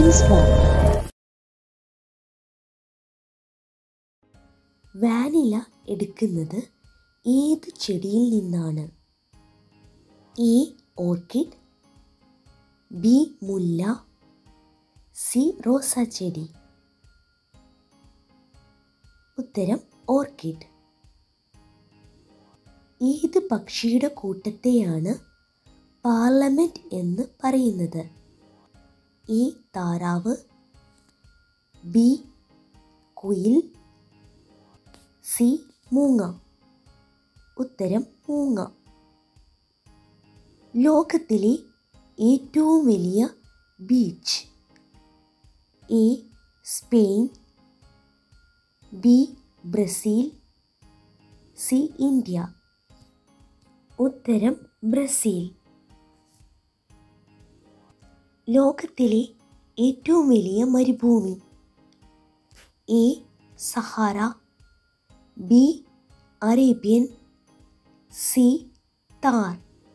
Please walk. Vanilla എടുക്കുന്നത് ഏത് ചെടിയിൽ നിന്നാണ് എ ഓർക്കിഡ് ബി മുല്ല സി റോസ ചെടി ഉത്തരം ഓർക്കിഡ് ഏത് പക്ഷിയുടെ കൂട്ടത്തെയാണ് പാർലമെന്റ് എന്ന് പറയുന്നത് എ താറാവ് ബി കുയിൽ സി മൂങ്ങ ഉത്തരം മൂങ്ങ ലോകത്തിലെ ഏറ്റവും വലിയ beach A Spain B Brazil C India ഉത്തരം ബ്രസീൽ ലോകത്തിലെ ഏറ്റവും വലിയ മരുഭൂമി A Sahara B Arabian C Thar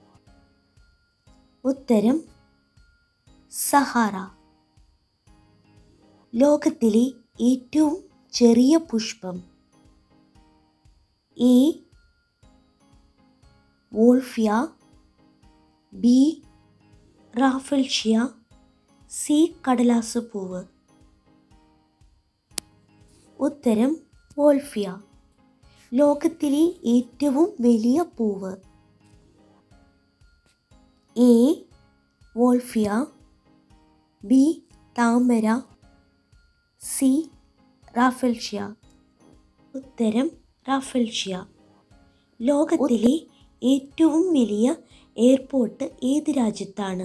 ഉത്തരം സഹാറ ലോകത്തിലെ ഏറ്റവും ചെറിയ പുഷ്പം A Wolffia B Rafflesia C കടലാസ് പൂവ് ഉത്തരം വോൾഫിയ ലോകത്തിലെ ഏറ്റവും വലിയ പൂവ് എ വോൾഫിയ ബി താമര സി റാഫൽഷ്യ ഉത്തരം റാഫൽഷ്യ ലോകത്തിലെ ഏറ്റവും വലിയ എയർപോർട്ട് ഏത് രാജ്യത്താണ്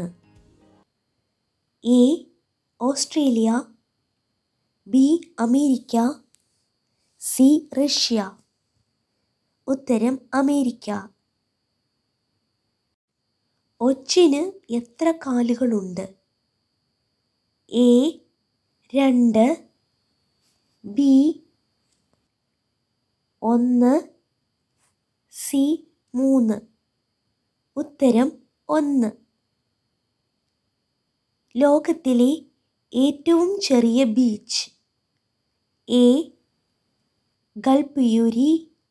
A Australia B America C Russia ഉത്തരം അമേരിക്ക ഒച്ചിന് എത്ര കാലുകളുണ്ട് എ രണ്ട് ബി ഒന്ന് സി മൂന്ന് ഉത്തരം ഒന്ന് ലോകത്തിലെ ഏറ്റവും ചെറിയ beach A Gulpiyuri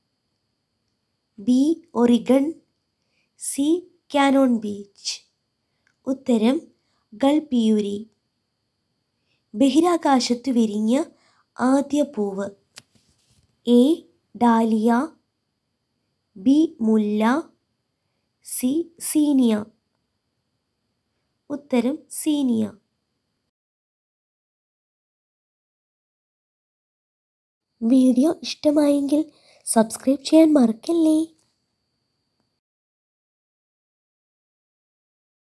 B Oregon C Cannon beach ഉത്തരം ഗൾപിയൂരി ബഹിരാകാശത്ത് വിരിഞ്ഞ ആദ്യ പൂവ് എ ഡാലിയ ബി മുല്ല സി സീനിയ ഉത്തരം സീനിയ വീഡിയോ ഇഷ്ടമായെങ്കിൽ സബ്സ്ക്രൈബ് ചെയ്യാൻ മറക്കല്ലേ